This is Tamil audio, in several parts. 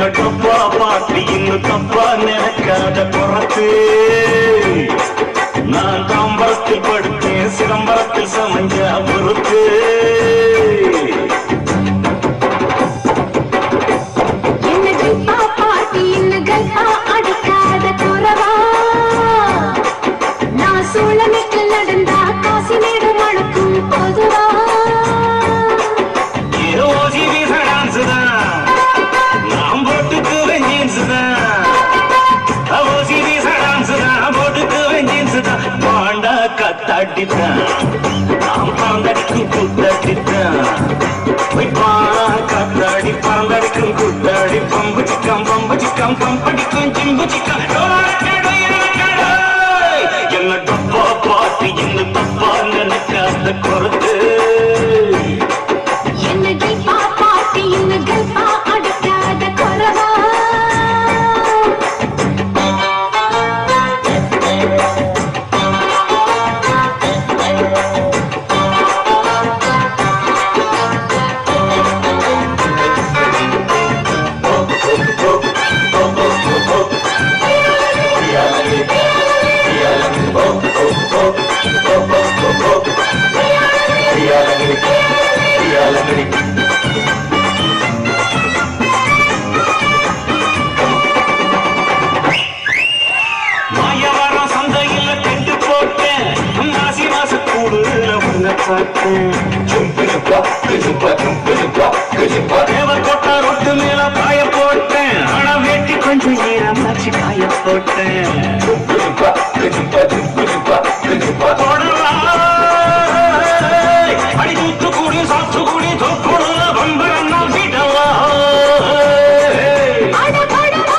என்ன தப்பா பார்த்து இன்னும் தப்பா நினைக்காத புறத்து நான் தாம்பரத்தில் படுத்தேன் சிதம்பரத்தில் சமைஞ்ச பொறுத்து என்ன கைப்பா பாட்டி என்ன கைப்பா அடிக்காத குறவா நான் சூழலுக்கு நடந்தா காசி மேடு மணக்கும் பொதுவா ஏதோ ஜிவி டான்ஸ் தான் நான் போட்டுக்குவேன் ஜீன்ஸ் தான் அவோ ஜிவி டான்ஸ் தான் போட்டுக்குவேன் ஜீன்ஸ் தான் பாண்டா கத்தாட்டி தான் நான் பறந்தடிக்கும் கூத்தாட்டி தான் போய் பாண்டா கத்தாடி பறந்தடிக்கும் கூத்தாடி பம்பு சிக்கம் பம்பு சிக்கம் பம்படிக்கும் சிம்பு சிக்கம் என்ன தப்பா பாட்டு என்ன தப்பா நினைக்காத குறத்து என்ன கைப்பா பாட்டி என்ன கைப்பா அடிக்காத குறவா மாயவரம் சந்தையில கெட்டு போட்டேன் மாசி மாச கூடுல உன்னை பார்த்தேன் தேவர் கொட்டா ரொட்டு மேல காய போட்டேன் ஆனா வேட்டி கொஞ்சம் ஈரமாச்சு காய போட்டேன் போடவா? அடி தூத்துக்குடி சாத்துக்குடி தொப்புள்ள பம்பரம் நான் விடவா அட படவா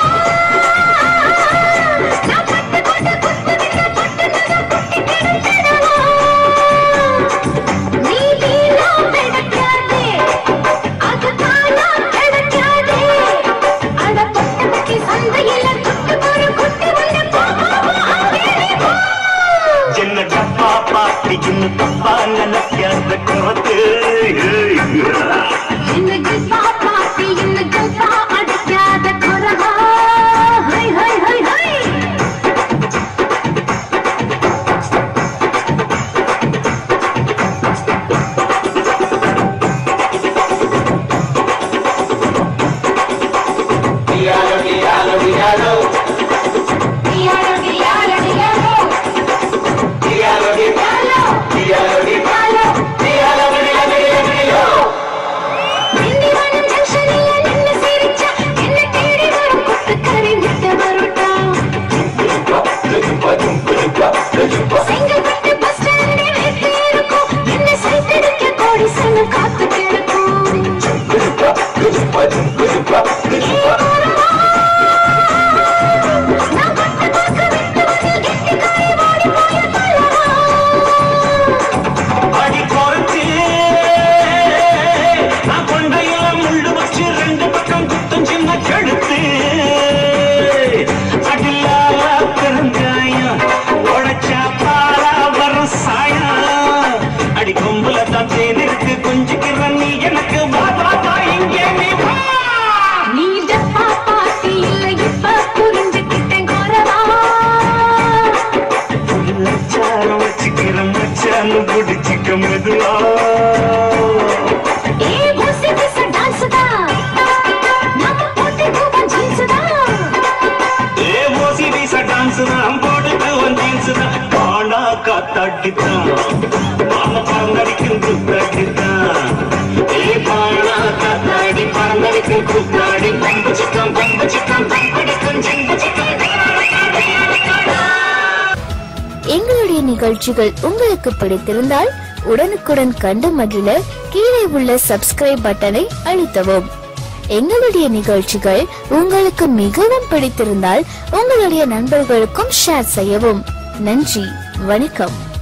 நான் பட்டு கொண்டு குத்து விட்ட பட்டு நகம் குட்டி கிடந்தடவா நீ வீணா பிடிக்காதே அது தானா கிடைக்காதே அட பட்டு பட்டி சந்தையில குட்டு ஒரு குட்டி வந்து போகாம அங்கே நீ போ என்ன டப்பா பாட்டி இன்னும் தப்பா நினைக்காத குறத்து என்ன கிப்பா பாட்டி என்ன கிப்பா அடிக்காத குறவா ஹை ஹை ஹை ஹை Diallo, diallo, diallo. Diallo, diallo. Tindivanam ஜங்ஷனில் நின்னு சிரிச்சா, என்ன தேடி வரும் கொத்துக்கறி முட்டை பரோட்டா. செங்கல்பட்டு பஸ் ஸ்டாண்டே வெயிட் இருக்கும். என்ன சைத்தடிக்க கோடி சனம் காத்து கிடக்கும். நான் பட்டு பார்க்க விட்டு வந்து கெட்டிக்காரி ஓடி போய பல்லவா. அடி குறைச்சு நான் கொண்டையில முள்ளு வச்சு ரெண்டு பக்கம் குத்தும் சின்ன கழுத்து அடில்லால பெருங்காயம் உடைச்சா பாலா வரும் சாயம் அடி கொம்புல தான் தேன் இருக்கு கொஞ்சிக்கிற நீ எனக்கு வா வா வா இங்கே நீ வா நீ டப்பா பாட்டி இல்ல இப்ப புரிஞ்சுக்கிட்டேன் குறவா லட்சாரம் வச்சுக்கிற மச்சான்னு பிடிச்சிக்க மெதுவா ஏ ஊசி பிச டான்ஸ் தான் நம்ம போட்டு கூவன் ஜீன்ஸ் தான் ஏ ஓசி வீச டான்ஸ் தான் போடுக்கு ஒன் ஜீன்ஸ் தான் பாண்டா காத்தாட்டித்தான் மாம பறந்தடிக்கும் குத்தாடித்தான் ஏ பாண்டா காத்தாடி பறந்தடிக்கும் குத்தாடி பம்பு சிக்கம் பம்பு சிக்கம் பம்படிக்கும் சிம்பு சிக்கம் எங்களுடைய நிகழ்ச்சிகள் உங்களுக்கு பிடித்திருந்தால் உடனுக்குடன் கண்டு மகிழ கீழே உள்ள சப்ஸ்கிரைப் பட்டனை அழுத்தவும் எங்களுடைய நிகழ்ச்சிகள் உங்களுக்கு மிகவும் பிடித்திருந்தால் உங்களுடைய நண்பர்களுக்கும் ஷேர் செய்யவும் நன்றி வணக்கம்